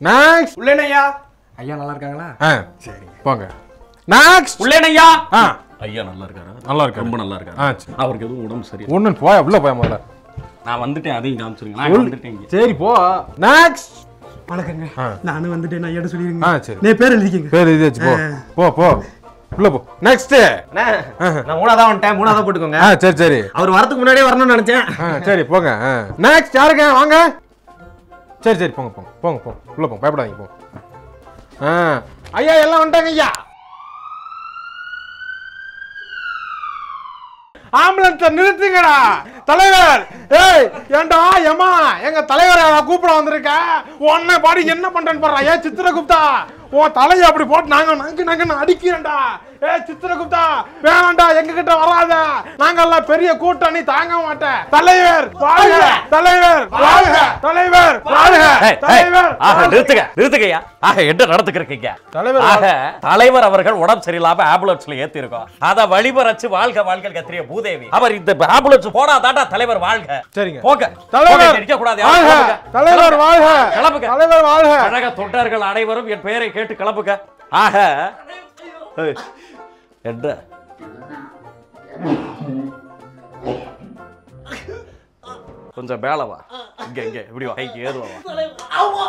Next உள்ளேனையா ஐயா நல்லா இருக்காங்களா ஆ சரி போங்க நெக்ஸ்ட் உள்ளேனையா ஆ ஐயா நல்லா இருக்காரா நல்லா இருக்கு ரொம்ப நல்லா இருக்காரு ஆ சரி அவருக்கு எதுவும் உடம்பு சரி ஒன்று போய் உள்ள போய் முதல்ல நான் வந்துட்டேன் அதையும் காமிச்சிருங்க நான் வந்துட்டேன் இங்க. சரி போ நெக்ஸ்ட் வணக்கங்க ஆ. நானும் வந்துட்டேன் ஐயாட்ட சொல்லிருங்க ஆ சரி நீ பேர் எழுதிக்கங்க பேர் இது வச்சு போ போ போ உள்ள போ நெக்ஸ்ட் அண்ணே, நான் மூணாதான் வந்துட்டேன் மூணாதான் போட்டுக்கோங்க ஆ சரி சரி அவர் வரதுக்கு முன்னாடியே வரணும்னு நினைச்சேன் ஆ சரி போங்க நெக்ஸ்ட் யாருங்க வாங்க சரி சரி போங்க போங்க போங்க போங்க உள்ள போங்க பயப்படாதீங்க போங்க ஆ ஐயா எல்லாம் வந்துட்டாங்க ஐயா ஆம்புலன்ஸ நிறுத்துங்கடா தலைவர் ஏய் ஏண்டா ஏமா எங்க தலைவரை நான் கூப்பிட வந்திருக்கேன் உன்னை பாடி என்ன பண்றேன்னு பாடுறா ஏ சித்திரகுப்தா உன் தலையை அப்படி போட்டு நாங்க நங்கு நங்குன்னு அடிக்கிறேன்டா ஏ சித்திரகுப்தா வேணாம்டா எங்க கிட்ட வராத நாங்கெல்லாம் பெரிய கூட்டணி தாங்க மாட்டேன் தலைவர் வாழ்க தலைவர் வாழ்க தலைவர் வாழ்க ஏய், ஏய், தலைவர் ஆக வாழ்க. நிறுத்துங்க நிறுத்துங்கய்யா ஆக என்ன நடந்துக்கிறீங்க தலைவர் ஆக தலைவர் அவர்கள் உடம்பு சரியில்லாம ஆம்புலன்ஸ்ல ஏத்தி இருக்கோம் அத வழிபறச்சு வாழ்க வாழ்க கத்திரிய பூதேவி அவர் இந்த ஆம்புலன்ஸ் போனா தாண்டா தலைவர் வாழ்க சரிங்க. போங்க தலைவர் நிற்க கூடாது வாழ்க தலைவர் வாழ்க கிளம்புங்க. தலைவர் வாழ்க கழக தொண்டர்கள் அனைவரும் என் பெயரை கேட்டு கிளம்புங்க ஆக ஏய், என்ன கொஞ்சம் மேல வா இங்க இங்க இப்படி வா கைக்கு ஏதுவா வா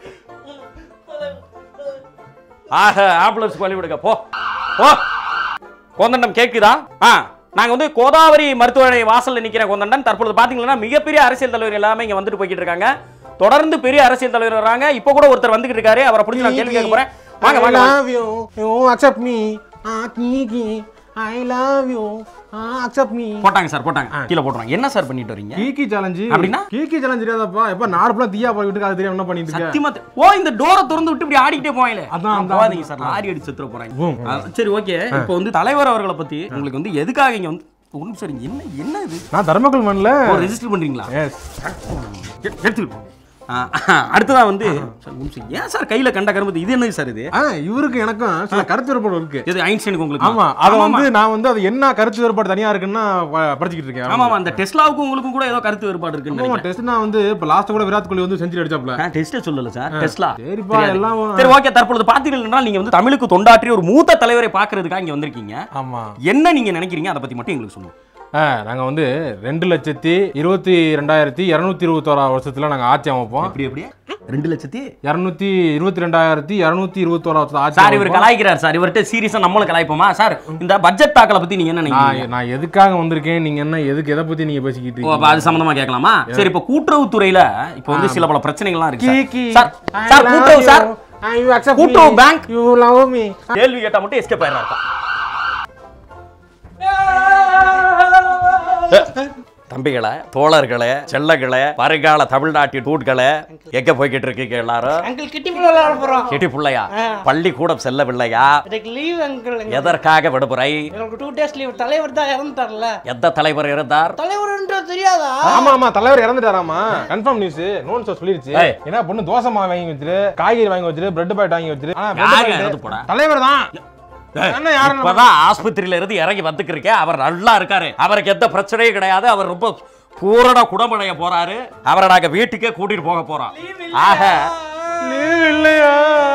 ஆக ஆம்புலன்ஸ் வழி விடுங்க போ போ கோந்தண்டம் கேக்குதா ஆ நாங்க வந்து கோதாவரி மருத்துவமனை வாசல்ல நிக்கிற கோந்தண்டன் தற்பொழுது பாத்தீங்கன்னா மிகப்பெரிய அரசியல் தலைவர் எல்லாமே இங்க வந்துட்டு போய்கிட்டு இருக்காங்க தொடர்ந்து பெரிய அரசியல் தலைவர் வராங்க இப்போ கூட ஒருத்தர் வந்துகிட்டு இருக்காரு அவரை பிடிச்சி நான் கேள்வி கேட்க போறேன் வாங்க வாங்க வாங்க. love you. You accept me. Ah, Kiki. I love you. Ah, accept me. போட்டாங்க சார் போட்டாங்க கீழே போட்டுறாங்க என்ன சார் பண்ணிட்டு வரீங்க கீக்கி சேலஞ்சு அப்படின்னா? கீக்கி சேலஞ்ச் தெரியாதப்பா எப்ப நார்மலா தீயா போய் விட்டு அது தெரியாம என்ன பண்ணிட்டு இருக்க சத்தியமா தெ- ஓ இந்த டோரை திறந்து விட்டு இப்படி ஆடிக்கிட்டே போவாங்களே அதான், அதான், போகாதீங்க சார் லாரி அடிச்சு செத்துற போறாங்க பூம். ஆ, சரி ஓகே இப்போ வந்து தலைவர் அவர்களை பத்தி உங்களுக்கு வந்து எதுக்காக இங்க வந்து ஒரு நிமிஷம் இருங்க. என்ன என்ன இது நான் தர்மக்கல் மண்ல ரெஜிஸ்டர் பண்றீங்களா எஸ் எ- எடுத்துக்கிட்டு ஆ, அடுத்ததா வந்து சார், ஒரு நிமிஷம். ஏன் சார் கையில கண்ட கரும்பு இது என்னது சார் இது ஆ இவருக்கு எனக்கும் சில கருத்து வேறுபாடு இருக்கு இது ஐன்ஸ்டைனுக்கு உங்களுக்கு ஆமா அத வந்து நான் வந்து அது என்ன கருத்து வேறுபாடு தனியா இருக்குன்னு ப- படிச்சுக்கிட்டு இருக்கேன் ஆமா ஆமா அந்த டெஸ்லாவுக்கும் உங்களுக்கும் கூட ஏதோ கருத்து வேறுபாடு இருக்குன்னு ஆமா நினைக்கிறேன் டெஸ்ட் நான் வந்து இப்ப லாஸ்ட் கூட விராட் கோலி வந்து செஞ்சுரி அடிச்சாப்ல ஆ, டெஸ்டே சொல்லல சார் டெஸ்லா சரிப்பா, தெரியாது. எல்லாம் சரி ஓகே தற்பொழுது பாத்தீர்கள் என்றால் நீங்க வந்து தமிழுக்கு தொண்டாற்றிய ஒரு மூத்த தலைவரை பாக்குறதுக்காக இங்க வந்திருக்கீங்க ஆமா என்ன நீங்க நினைக்கிறீங்க அதை பத்தி மட்டும் எங்களுக்கு சொல்லுங்க ஆ, நாங்க வந்து ரெண்டு லட்சத்தி இருபத்தி ரெண்டாயிரத்தி இருநூத்தி இருபத்தோரா வருஷத்துல நாங்க ஆட்சி அமைப்போம் எப்படி எப்படி ரெண்டு லட்சத்தி இருநூத்தி இருபத்தி ரெண்டாயிரத்தி இருநூத்தி இருபத்தோரா வருஷத்துல ஆட்சி சார் இவர் அமைப்போம். கலாய்க்கிறார் சார் இவர்கிட்ட சீரியஸா நம்மளும் கலாய்ப்போமா சார் இந்த பட்ஜெட் தாக்கலை பத்தி நீங்க என்ன நினைக்கிறீங்க நான் நான் எதுக்காக வந்திருக்கேன் நீங்க என்ன எதுக்கு எதை பத்தி நீங்க பேசிக்கிட்டு ஓ, இருக்கீங்க அப்ப அது சம்பந்தமா கேட்கலாமா சரி இப்ப கூட்டுறவுத்துறையில இப்ப வந்து சில பல பிரச்சனைகள்லாம் இருக்கு கீகி, sir. Sir I sir love கூட்டுறவு you. Sir Ah, you accept கூட்டுறவு me. bank. You love me. கேள்வி கேட்டா மட்டும் எஸ்கேப் ஆயிடுறாரு தம்பிகளை தோழர்களே செல்லங்களே வருங்கால தமிழ்நாட்டின் தூண்களே எங்க போய்கிட்டு இருக்கீங்க எல்லாரும் அங்கிள் கிட்டி விளையாட போறோம் கிட்டி புள்ளையா பள்ளிக்கூடம் செல்லவில்லையா எனக்கு லீவ் அங்கிள் எதற்காக விடுமுறை எனக்கு டூ டேஸ் லீவ் தலைவர் தான் இறந்துட்டார்ல எந்த தலைவர் இருந்தார் தலைவர் தெரியாதா ஆமா ஆமா தலைவர் இறந்துட்டாராமா கன்ஃபார்ம் நியூஸ் நோன் சார் சொல்லிருச்சு ஏய். என்ன பொண்ணு தோசை மாவு வாங்கி வச்சிரு காய்கறி வாங்கி வச்சிரு பிரெட் பாக்கெட் வாங்கி வச்சிரு ஆனா bread யாரு packet- இறந்து போடா? தலைவர் தான் என்ன யாரு இப்பதான் ஆஸ்பத்திரியில இருந்து இறங்கி வந்துருக்கேன் அவர் நல்லா இருக்காரு அவருக்கு எந்த பிரச்சனையும் கிடையாது அவர் ரொம்ப பூரண குணமடைய போறாரு அவரை நாங்க வீட்டுக்கே கூட்டிட்டு போக போறோம் ஆக லீவ் இல்லையா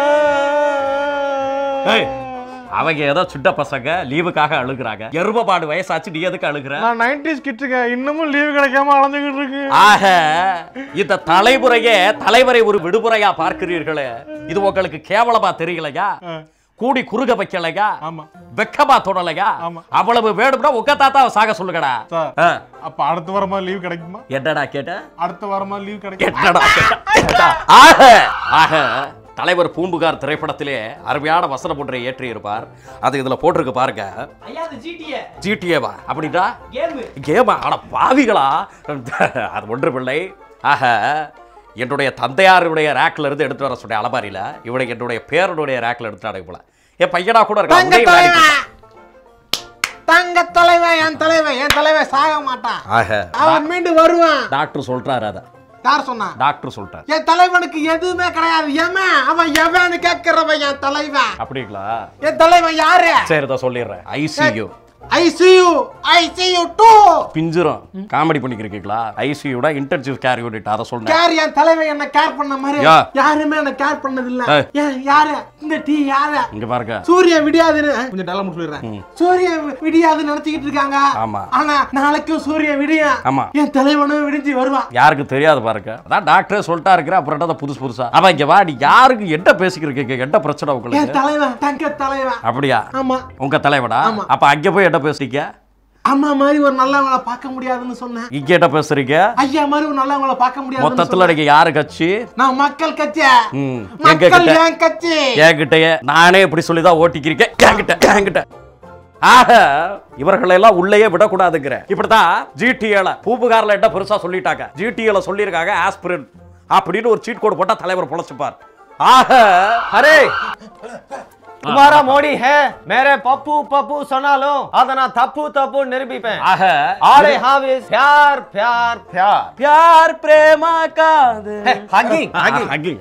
ஏய், அவங்க ஏதோ சிட்ட பசங்க லீவுக்காக அழுகுறாங்க எருமபாடு வயசாச்சு நீ எதுக்கு அழுகுற நான் நைன்டிஸ் கிட்டுங்க இன்னமும் லீவ் கிடைக்காம அலைஞ்சுக்கிட்டு இருக்கு ஆக இந்த தலைமுறையே தலைவரை ஒரு விடுமுறையா பார்க்கிறீர்களே இது உங்களுக்கு கேவலமா தெரியலையா கூடி குறுக வைக்கலையா ஆமா வெக்கமா தொடலையா ஆமா. அவ்வளவு வேணும்னா உங்க தாத்தா சாக சொல்லுங்கடா சார் ஆ, அப்ப அடுத்த வாரமா லீவ் கிடைக்குமா என்னடா கேட்ட அடுத்த வாரமா லீவ் கிடைக்கும் என்னடா கேட்ட? ஆக ஆக தலைவர் பூம்புகார் திரைப்படத்திலே அருமையான வசனம் ஒன்றை ஏற்றி இருப்பார் அது இதுல போட்டிருக்கு பாருங்க ஐயா அது ஜிடிஏ ஜிடிஏவா அப்படின்னா கேம் கேமா ஆனா பாவிகளா அது ஒன்றுமில்லை ஆக என்னுடைய தந்தையாருடைய ரேக்ல இருந்து எடுத்து வர சொன்ன அலமாரியில இவனை என்னுடைய பேரனுடைய ரேக்ல எடுத்து அடகு போல என் பையனா கூட இருக்கான் தங்க உதயம் வேலைக்கு தலைவன் தங்க தலைவன் என் தலைவன் என் தலைவன் சாக மாட்டான் ஆக அவன் மீண்டும் வருவான் டாக்டர் சொல்றாரு அத யார் சொன்னா டாக்டர் சொல்றாரு என் தலைவனுக்கு எதுவுமே கிடையாது எவன் அவன் எவன்னு கேட்கிறவன் என் தலைவன் அப்படிங்களா என் தலைவன் யாரு சரி தான் சொல்லிடுறேன் ICU I see you I see you too பிஞ்சிரும் காமெடி பண்ணிக்கிறீங்களா ஐசியூட இன்டர்ஜிவ் கேர் யூனிட் அதை சொல்றேன் கேர் என் தலைவன் என்ன கேர் பண்ண மாதிரி யா. யாருமே என்ன கேர் பண்ணது இல்ல ஏய். ஏன் யாரு இந்த டீ யாரு இங்க பாருங்க சூரிய விடியாதுன்னு கொஞ்சம் டெல்லாம் சொல்லிடுறேன் சூரிய விடியாதுன்னு நினைச்சுக்கிட்டு இருக்காங்க ஆமா. ஆனா நாளைக்கும் சூரிய விடியும் ஆமா. என் தலைவனும் விடிஞ்சு வருவான் யாருக்கு தெரியாது பாருங்க அதான் டாக்டரே சொல்லிட்டா இருக்கிற அப்புறம் என்னடா புதுசு புதுசா அவ இங்க வா நீ யாருக்கு என்ன பேசிக்கிறீங்க என்ன பிரச்சனை என் உங்களுக்கு தலைவன் தங்க தலைவன் அப்படியா ஆமா உங்க தலைவடா ஆமா. அப்ப அங்க போய் என்ன பேசுறீங்க அம்மா மாதிரி ஒரு நல்லவங்கள பார்க்க முடியாதுன்னு சொன்னேன் இங்க என்ன பேசுறீங்க ஐயா மாதிரி ஒரு நல்லவங்கள பார்க்க முடியாதுன்னு மொத்தத்துல சொன்னேன். நீங்க யாரு கட்சி நான் மக்கள் கட்சி ம், எங்க மக்கள் கிட்ட என் கட்சி என்கிட்டயே நானே இப்படி சொல்லி தான் ஓட்டிக்கிறீங்க என்கிட்ட என்கிட்ட ஆக இவர்களை எல்லாம் உள்ளேயே விடக்கூடாதுங்கிற இப்படிதான் ஜிடிஏல பூப்புகாரில் என்ன பெருசா சொல்லிட்டாங்க ஜிடிஏல சொல்லியிருக்காங்க ஆஸ்பிரின் அப்படின்னு ஒரு சீட் கோடு போட்டா தலைவர் பொழைச்சுப்பார் ஆக அரே तुम्हारा மோடி है मेरे பப்பு பப்பு சொன்னாலும் அத நான் தப்பு தப்பு நிரூபிப்பேன் ஆக ஆல் ஐ ஹேவ் இஸ் प्यार प्यार प्यार பியார் பிரேமா காது हगिंग हगिंग ஹக்கிங்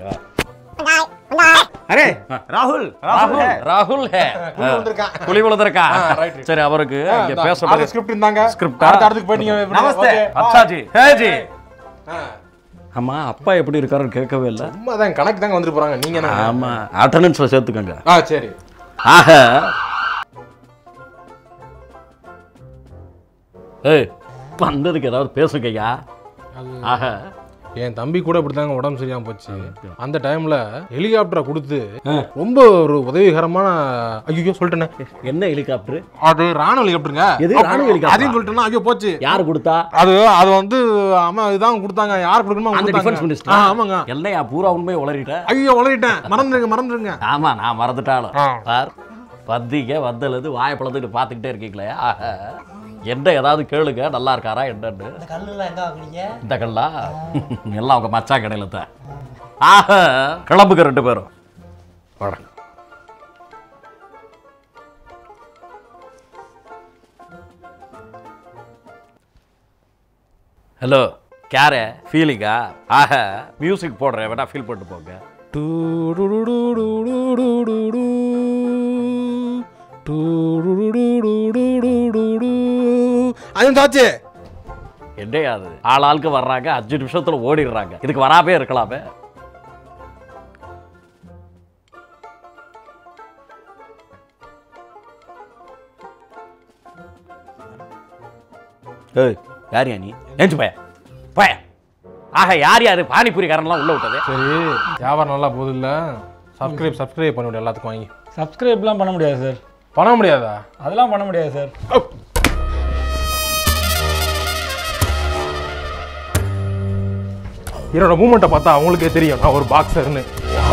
அரே ராகுல் ராகுல் ராகுல் है ராகுல் ஹே வந்திருக்கான். புலி விழுந்திருக்கா right. சரி அவருக்கு இங்க ஆ, பேச ஆளு script இருந்தாங்க Script ஆ? அடுத்த இடத்துக்கு போயிட்டீங்க நமஸ்தே. Okay. அச்சா ஜி ஹே ஜி ஆமா அப்பா எப்படி இருக்காருன்னு கேட்கவே இல்ல சும்மா தான் கணக்கு தாங்க வந்துட்டு போறாங்க நீங்க என்ன ஆமா அட்டண்டன்ஸ்ல சேர்த்துக்கங்க ஆ சரி ஆக ஏய் வந்ததுக்கு ஏதாவது பேசுங்கய்யா ஆக என் தம்பி கூட இப்படிதாங்க உடம்பு சரியாம போச்சு அந்த டைம்ல ஹெலிகாப்டரை கொடுத்து ரொம்ப ஒரு உதவிகரமான ஐயோ சொல்லிட்டேனே என்ன ஹெலிகாப்டர் அது ராணுவ ஹெலிகாப்டருங்க எது? ராணுவ helicopter? அதையும் சொல்லிட்டேன்னா ஐயோ போச்சு யார் கொடுத்தா அது அது வந்து அம்மா இதுதான் கொடுத்தாங்க யார் கொடுக்கணுமோ அவங்க அந்த டிஃபென்ஸ் கொடுத்தாங்க. மினிஸ்டர் ஆ, ஆமாங்க என்னையா பூரா உண்மையை உளறிட்ட ஐயோ உளறிட்டேன் மறந்துருங்க மறந்துருங்க ஆமா நான் மறந்துட்டாலும் ஆ. சார் வந்தீங்க வந்தலது வாயை பிளந்துட்டு பார்த்துக்கிட்டே இருக்கீங்களே ஆக என்ன ஏதாவது கேளுங்க நல்லா இருக்காரா என்னன்னு இந்த கல்லுலாம் எங்க வாங்குறீங்க இந்த கல்லா எல்லாம் அவங்க மச்சா கடையில தான் ஆக கிளம்புங்க ரெண்டு பேரும் வாடா. ஹலோ கேர ஃபீலிங்கா ஆக மியூசிக் போடுறேன் வேணா ஃபீல் பண்ணிட்டு போங்க டூ டு டு டு டு டு டு டு டு. டூ டு டு டு டு டு டு டு டு. அதுவும் தாச்சு என்னையா அது ஆள் ஆளுக்கு வர்றாங்க அஞ்சு நிமிஷத்துல ஓடிடுறாங்க இதுக்கு வராமே இருக்கலாமே ஏய் யார் யா நீ ஏஞ்சு பய பய ஆக யார் யாரு பானிபூரி காரன்லாம் உள்ள விட்டது சரி வியாபாரம் நல்லா போகுது இல்ல சப்ஸ்கிரைப் சப்ஸ்கிரைப் பண்ணி விடு எல்லாத்துக்கும் வாங்கி சப்ஸ்கிரைப்லாம் பண்ண முடியாது சார் பண்ண முடியாதா அதெல்லாம் பண்ண முடியாது சார் என்னோட மூமெண்ட்டை பார்த்தா அவங்களுக்கே தெரியும் நான் ஒரு பாக்ஸர்னு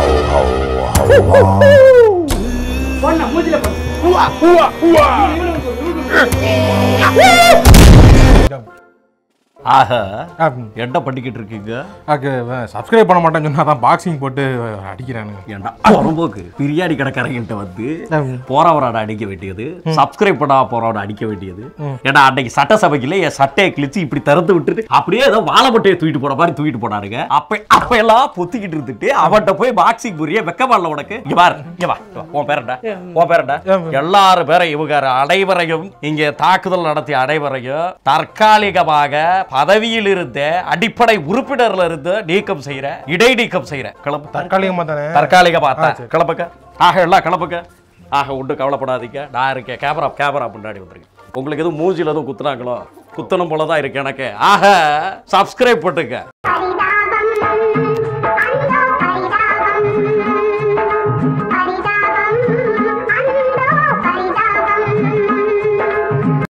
ஆக என்ன பண்ணிக்கிட்டு இருக்கீங்க சப்ஸ்கிரைப் பண்ண மாட்டேன்னு சொன்னா தான் பாக்ஸிங் போட்டு அடிக்கிறானுங்க ஏன்டா புறம்போக்கு பிரியாணி கடைக்காரங்கிட்ட வந்து போறவரோட அடிக்க வேண்டியது சப்ஸ்கிரைப் பண்ணா போறவரோட அடிக்க வேண்டியது ஏன்னா அன்னைக்கு சட்டசபைக்குல என் சட்டையை கிழிச்சு இப்படி திறந்து விட்டுட்டு அப்படியே ஏதோ வாழைப்பட்டையை தூக்கிட்டு போன மாதிரி தூக்கிட்டு போனாருங்க அப்ப அப்ப எல்லாம் பொத்திக்கிட்டு இருந்துட்டு அவன்கிட்ட போய் பாக்ஸிங் புரிய வெக்கமாடல உனக்கு இங்க பாரு இங்க வா இங்க வா. உன் பேரண்டா உன் பேரண்டா எல்லாரும் பேரை இவங்க அனைவரையும் இங்கே தாக்குதல் நடத்திய அனைவரையும் தற்காலிகமாக பதவியில் இருந்த அடிப்படை உறுப்பினர்ல இருந்து நீக்கம் செய்யற இடைநீக்கம் செய்யற கிளம்பு தற்காலிகமா தானே தற்காலிக பார்த்தா கிளம்புக்க ஆக எல்லாம் கிளம்புக்க ஆக ஒன்றும் கவலைப்படாதீங்க நான் இருக்கேன் கேமரா கேமரா முன்னாடி வந்துருக்கேன் உங்களுக்கு எதுவும் மூஞ்சில எதுவும் குத்துனாங்களோ குத்தணும் போல தான் இருக்கு எனக்கு ஆக சப்ஸ்கிரைப் பண்ணுங்க